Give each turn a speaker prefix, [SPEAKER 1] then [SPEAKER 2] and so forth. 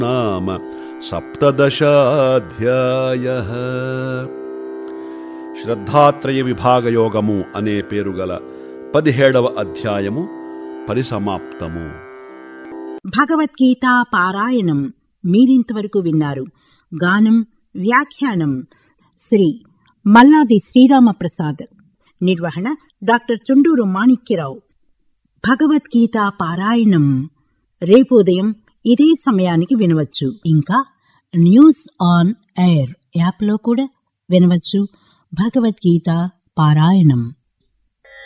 [SPEAKER 1] నామ సప్తదశాధ్యాయ శ్రద్ధాత్రయ విభాగ యోగము అనే పేరు గల పదిహేడవ అధ్యాయము పరిసమాప్తము
[SPEAKER 2] భగవద్గీత పారాయణం మీరింతవరకు విన్నారు గానం వ్యాఖ్యానం శ్రీ మల్లాది శ్రీరామప్రసాద్ నిర్వహణ డాక్టర్ చుండూరు మాణిక్యరావు భగవద్గీత పారాయణం రేపు ఉదయం ఇదే సమయానికి వినవచ్చు ఇంకా న్యూస్ ఆన్ ఎయిర్ యాప్లో కూడా వినవచ్చు భగవద్గీత పారాయణం